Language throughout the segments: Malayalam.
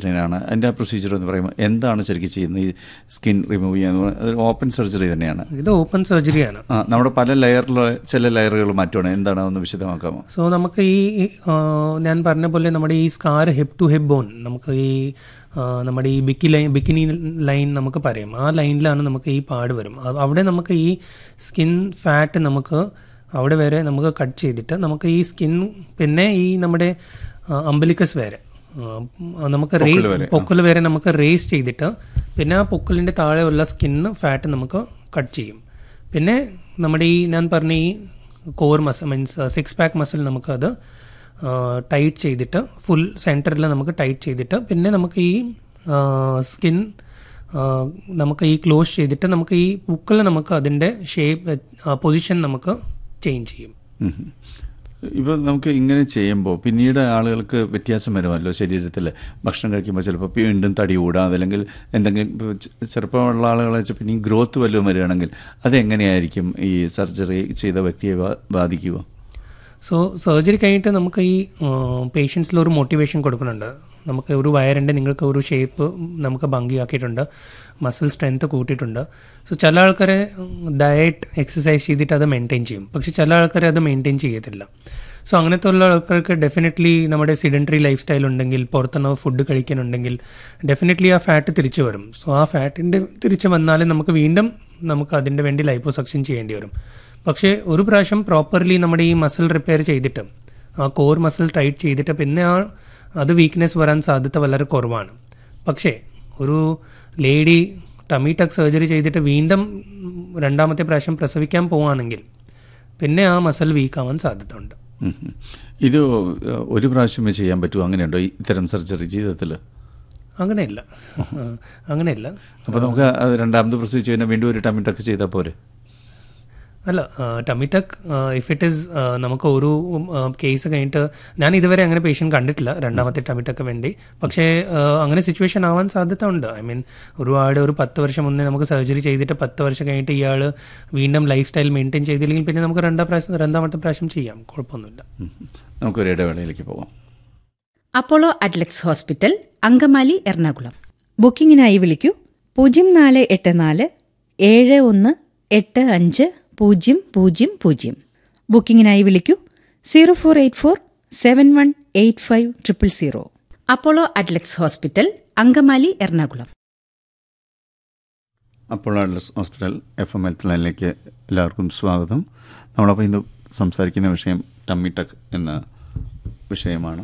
സർജറിയാണ് അതിൻ്റെ ആ പ്രൊസീജിയർ എന്ന് പറയുമ്പോൾ എന്താണ് ശരിക്കും ചെയ്യുന്നത് ഈ സ്കിൻ റിമൂവ് ചെയ്യാൻ ഓപ്പൺ സർജറി തന്നെയാണ് ഇത് ഓപ്പൺ സർജറിയാണ് ആ നമ്മുടെ പല ലെയറിൽ ചില ലെയറുകൾ മാറ്റുകയാണ് എന്താണ് ഒന്ന് വിശദമാക്കാമോ സോ നമുക്ക് ഈ ആ, ഞാൻ പറഞ്ഞ പോലെ നമ്മുടെ ഈ scar hip to hip bone നമുക്ക് ഈ ആ, നമ്മുടെ ഈ ബിക്കി ലൈൻ ബിക്കിനി ലൈൻ നമുക്ക് പറയാം ആ ലൈനിലാണ് നമുക്ക് ഈ പാട് വരും അ- അവിടെ നമുക്ക് ഈ സ്കിൻ ഫാറ്റ് നമുക്ക് അവിടെ വരെ നമുക്ക് കട്ട് ചെയ്തിട്ട് നമുക്ക് ഈ സ്കിൻ പിന്നെ ഈ നമ്മുടെ അമ്പലിക്കസ് വരെ ആ, നമുക്ക് റേ പൊക്കിൾ വരെ നമുക്ക് റേസ് ചെയ്തിട്ട് പിന്നെ ആ പൊക്കിളിൻ്റെ താഴെയുള്ള സ്കിന്ന് ഫാറ്റ് നമുക്ക് കട്ട് ചെയ്യും പിന്നെ നമ്മുടെ ഈ ഞാൻ പറഞ്ഞ ഈ core muscle means six pack muscle നമുക്കത് ടൈറ്റ് ചെയ്തിട്ട് ഫുൾ സെൻറ്ററിൽ നമുക്ക് ടൈറ്റ് ചെയ്തിട്ട് പിന്നെ നമുക്ക് ഈ സ്കിൻ നമുക്ക് ഈ ക്ലോസ് ചെയ്തിട്ട് നമുക്ക് ഈ പുക്കിൽ നമുക്ക് അതിൻ്റെ ഷേപ്പ് പൊസിഷൻ നമുക്ക് ചേഞ്ച് ചെയ്യും ഇപ്പോൾ നമുക്ക് ഇങ്ങനെ ചെയ്യുമ്പോൾ പിന്നീട് ആളുകൾക്ക് വ്യത്യാസം വരുമല്ലോ ശരീരത്തിൽ ഭക്ഷണം കഴിക്കുമ്പോൾ ചിലപ്പോൾ വീണ്ടും തടി കൂടാം അതല്ലെങ്കിൽ എന്തെങ്കിലും ഇപ്പൊ ചെ- ചെറുപ്പമുള്ള ആളുകളെ വെച്ചാൽ പിന്നെ ഗ്രോത്ത് വല്ലതും വരികയാണെങ്കിൽ അതെങ്ങനെയായിരിക്കും ഈ സർജറി ചെയ്ത വ്യക്തിയെ ബാ- ബാധിക്കുക സോ സർജറി കഴിഞ്ഞിട്ട് നമുക്ക് ഈ പേഷ്യൻസിൽ ഒരു മോട്ടിവേഷൻ കൊടുക്കുന്നുണ്ട് നമുക്ക് ഒരു വയറിൻ്റെ നിങ്ങൾക്ക് ഒരു ഷേപ്പ് നമുക്ക് ഭംഗിയാക്കിയിട്ടുണ്ട് മസിൽ സ്ട്രെങ്ത് കൂട്ടിയിട്ടുണ്ട് സോ ചില ആൾക്കാരെ ഡയറ്റ് എക്സസൈസ് ചെയ്തിട്ട് അത് മെയിൻറ്റെയിൻ ചെയ്യും പക്ഷെ ചില ആൾക്കാരെ അത് മെയിൻറ്റെയിൻ ചെയ്യത്തില്ല സോ അങ്ങനത്തെ ഉള്ള ആൾക്കാർക്ക് ഡെഫിനറ്റ്ലി നമ്മുടെ സിഡൻറ്ററി ലൈഫ് സ്റ്റൈൽ ഉണ്ടെങ്കിൽ പുറത്തുനിന്ന് ഫുഡ് കഴിക്കാനുണ്ടെങ്കിൽ ഡെഫിനറ്റ്ലി ആ ഫാറ്റ് തിരിച്ചു വരും സോ ആ ഫാറ്റിൻ്റെ തിരിച്ചു വന്നാൽ നമുക്ക് വീണ്ടും നമുക്ക് അതിൻ്റെ വേണ്ടി ലൈപ്പോസക്ഷൻ ചെയ്യേണ്ടി വരും പക്ഷേ ഒരു പ്രാവശ്യം പ്രോപ്പർലി നമ്മുടെ ഈ മസിൽ റിപ്പയർ ചെയ്തിട്ട് ആ കോർ മസിൽ ടൈറ്റ് ചെയ്തിട്ട് പിന്നെ ആ അത് വീക്ക്നെസ് വരാൻ സാധ്യത വളരെ കുറവാണ് പക്ഷേ ഒരു ലേഡി ടമി ടക്ക് സർജറി ചെയ്തിട്ട് വീണ്ടും രണ്ടാമത്തെ പ്രാവശ്യം പ്രസവിക്കാൻ പോവുകയാണെങ്കിൽ പിന്നെ ആ മസിൽ വീക്ക് ആവാൻ സാധ്യത ഉണ്ട് ഉം ഉം. ഇത് ഒരു പ്രാവശ്യമേ ചെയ്യാൻ പറ്റുമോ അങ്ങനെയുണ്ടോ ഈ ഇത്തരം സർജറി ജീവിതത്തിൽ അങ്ങനെയല്ല ആ, അങ്ങനെയല്ല അപ്പോൾ നമുക്ക് അത് രണ്ടാമത് പ്രസവിച്ച് കഴിഞ്ഞാൽ വീണ്ടും ഒരു ടമിറ്റൊക്കെ ചെയ്താൽ പോരെ അല്ല ടമിറ്റക് ഇഫ് ഇറ്റ് ഇസ് നമുക്ക് ഒരു കേസ് കഴിഞ്ഞിട്ട് ഞാൻ ഇതുവരെ അങ്ങനെ പേഷ്യൻ്റ് കണ്ടിട്ടില്ല രണ്ടാമത്തെ ടമിറ്റക്ക് വേണ്ടി പക്ഷേ ആ, അങ്ങനെ സിറ്റുവേഷൻ ആവാൻ സാധ്യത ഉണ്ട് ഐ മീൻ ഒരുപാട് ഒരു പത്ത് വർഷം മുന്നേ നമുക്ക് സർജറി ചെയ്തിട്ട് പത്ത് വർഷം കഴിഞ്ഞിട്ട് ഇയാൾ വീണ്ടും ലൈഫ് സ്റ്റൈൽ മെയിൻറ്റെയിൻ ചെയ്തില്ലെങ്കിൽ പിന്നെ നമുക്ക് രണ്ടാം പ്രാവശ്യം രണ്ടാമത്തെ പ്രാവശ്യം ചെയ്യാം കുഴപ്പമൊന്നുമില്ല ഉം ഉം. നമുക്കൊരു ഇടവേളയിലേക്ക് പോകാം Apollo Adlux hospital Angamaly Ernakulam ബുക്കിംഗിനായി വിളിക്കൂ പൂജ്യം നാല് എട്ട് നാല് ഏഴ് ഒന്ന് എട്ട് അഞ്ച് പൂജ്യം പൂജ്യം പൂജ്യം ബുക്കിംഗിനായി വിളിക്കൂ zero four eight four seven one eight five triple zero Apollo Adlux hospital Angamaly Ernakulam Apollo Adlux hospital F M health ലൈനിലേക്ക് എല്ലാവർക്കും സ്വാഗതം നമ്മളപ്പോൾ ഇന്ന് സംസാരിക്കുന്ന വിഷയം ടമ്മി ടക്ക് എന്ന വിഷയമാണ്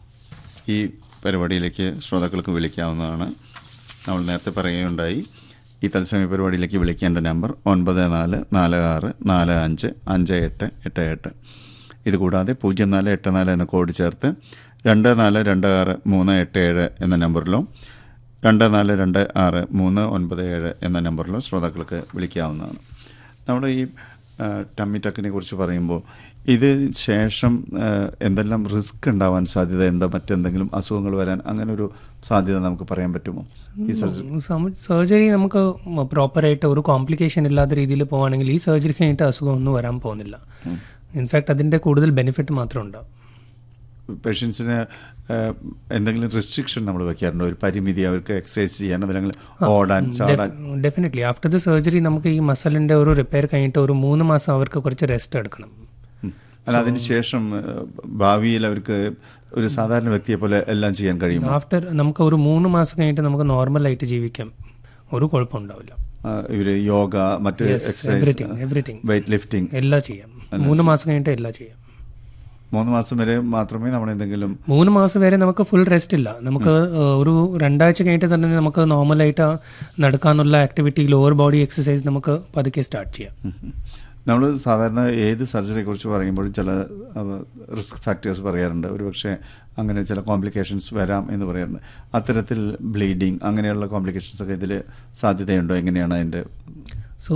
ഈ പരിപാടിയിലേക്ക് ശ്രോതാക്കൾക്ക് വിളിക്കാവുന്നതാണ് നമ്മൾ നേരത്തെ പറയുകയുണ്ടായി ഈ തത്സമയ പരിപാടിയിലേക്ക് വിളിക്കേണ്ട നമ്പർ ഒൻപത് നാല് നാല് ആറ് നാല് അഞ്ച് അഞ്ച് എട്ട് എട്ട് എട്ട് ഇതുകൂടാതെ പൂജ്യം നാല് എട്ട് നാല് എന്ന കോഡ് ചേർത്ത് രണ്ട് നാല് രണ്ട് ആറ് മൂന്ന് എട്ട് ഏഴ് എന്ന നമ്പറിലോ രണ്ട് നാല് രണ്ട് ആറ് മൂന്ന് ഒൻപത് ഏഴ് എന്ന നമ്പറിലോ ശ്രോതാക്കൾക്ക് വിളിക്കാവുന്നതാണ് നമ്മുടെ ഈ ആ, ടമ്മി ടക്കിനെ കുറിച്ച് പറയുമ്പോൾ ഇത് ശേഷം ആ, എന്തെല്ലാം റിസ്ക് ഉണ്ടാവാൻ സാധ്യതയുണ്ട് മറ്റെന്തെങ്കിലും അസുഖങ്ങൾ വരാൻ അങ്ങനെ ഒരു സാധ്യത നമുക്ക് പറയാൻ പറ്റുമോ ഈ സർജറി സർജറി നമുക്ക് പ്രോപ്പറായിട്ട് ഒരു കോംപ്ലിക്കേഷൻ ഇല്ലാത്ത രീതിയിൽ പോവുകയാണെങ്കിൽ ഈ സർജറി കഴിഞ്ഞിട്ട് അസുഖമൊന്നും വരാൻ പോകുന്നില്ല ഇൻഫാക്ട് അതിൻ്റെ കൂടുതൽ ബെനിഫിറ്റ് മാത്രം ഉണ്ടാവും പേഷ്യൻസിന് എന്തെങ്കിലും റെസ്ട്രിക്ഷൻ നമ്മൾ വെക്കാറുണ്ടോ ഒരു പരിമിതി അവർക്ക് എക്സസൈസ് ചെയ്യാൻ അതല്ലെങ്കിൽ ഓടാൻ ചാടാൻ ഡെഫിനറ്റ്ലി ആഫ്റ്റർ ദ സർജറി നമുക്ക് ഈ മസലിൻ്റെ ഒരു റിപ്പയർ കഴിഞ്ഞിട്ട് ഒരു മൂന്ന് മാസം അവർക്ക് കുറച്ച് റെസ്റ്റ് എടുക്കണം ഉം. അല്ല അതിനുശേഷം ഏഹ്, ഭാവിയിൽ അവർക്ക് ഒരു സാധാരണ വ്യക്തിയെ പോലെ എല്ലാം ചെയ്യാൻ കഴിയുമോ ആഫ്റ്റർ നമുക്ക് ഒരു മൂന്ന് മാസം കഴിഞ്ഞിട്ട് നമുക്ക് നോർമലായിട്ട് ജീവിക്കാം ഒരു കുഴപ്പമുണ്ടാവില്ല ആ, ഇവര് യോഗ മറ്റ് exercise everything everything weight lifting എല്ലാം ചെയ്യാം മൂന്ന് മാസം കഴിഞ്ഞിട്ട് എല്ലാം ചെയ്യാം മൂന്ന് മാസം വരെ മാത്രമേ നമ്മൾ എന്തെങ്കിലും മൂന്ന് മാസം വരെ നമുക്ക് ഫുൾ റെസ്റ്റ് ഇല്ല നമുക്ക് ഏഹ്, ഒരു രണ്ടാഴ്ച കഴിഞ്ഞിട്ട് തന്നെ നമുക്ക് നോർമലായിട്ട് നടക്കാനുള്ള ആക്ടിവിറ്റി ലോവർ ബോഡി എക്സസൈസ് നമുക്ക് പതുക്കെ സ്റ്റാർട്ട് ചെയ്യാം നമ്മൾ സാധാരണ ഏത് സർജറിയെ കുറിച്ച് പറയുമ്പോഴും ചില റിസ്ക് ഫാക്ടേഴ്സ് പറയാറുണ്ട് ഒരുപക്ഷെ അങ്ങനെ ചില കോംപ്ലിക്കേഷൻസ് വരാം എന്ന് പറയാറുണ്ട് അത്തരത്തിൽ ബ്ലീഡിങ് അങ്ങനെയുള്ള കോംപ്ലിക്കേഷൻസ് ഒക്കെ ഇതിൽ സാധ്യതയുണ്ടോ എങ്ങനെയാണ് അതിൻ്റെ സോ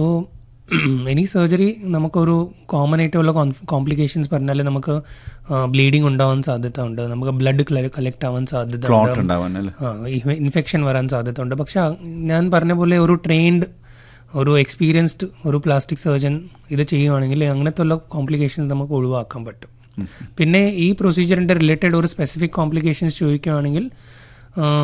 എനി സർജറി നമുക്കൊരു കോമൺ ആയിട്ടുള്ള കോംപ്ലിക്കേഷൻസ് പറഞ്ഞാൽ നമുക്ക് ബ്ലീഡിങ് ഉണ്ടാവാൻ സാധ്യത ഉണ്ട് നമുക്ക് ബ്ലഡ് കളക്ട് ആവാൻ സാധ്യത ക്ലോട്ട് ഉണ്ട് ഉണ്ടാവാൻ അല്ലേ ഇൻഫെക്ഷൻ വരാൻ സാധ്യത ഉണ്ട് പക്ഷെ അ- ഞാൻ പറഞ്ഞ പോലെ ഒരു ട്രെയിൻഡ് ഒരു എക്സ്പീരിയൻസ്ഡ് ഒരു പ്ലാസ്റ്റിക് സർജൻ ഇത് ചെയ്യുവാണെങ്കിൽ അങ്ങനത്തെ ഉള്ള കോംപ്ലിക്കേഷൻസ് നമുക്ക് ഒഴിവാക്കാൻ പറ്റും പിന്നെ ഈ പ്രൊസീജിയറിൻ്റെ റിലേറ്റഡ് ഒരു സ്പെസിഫിക് കോംപ്ലിക്കേഷൻസ് ചോദിക്കുകയാണെങ്കിൽ ആ,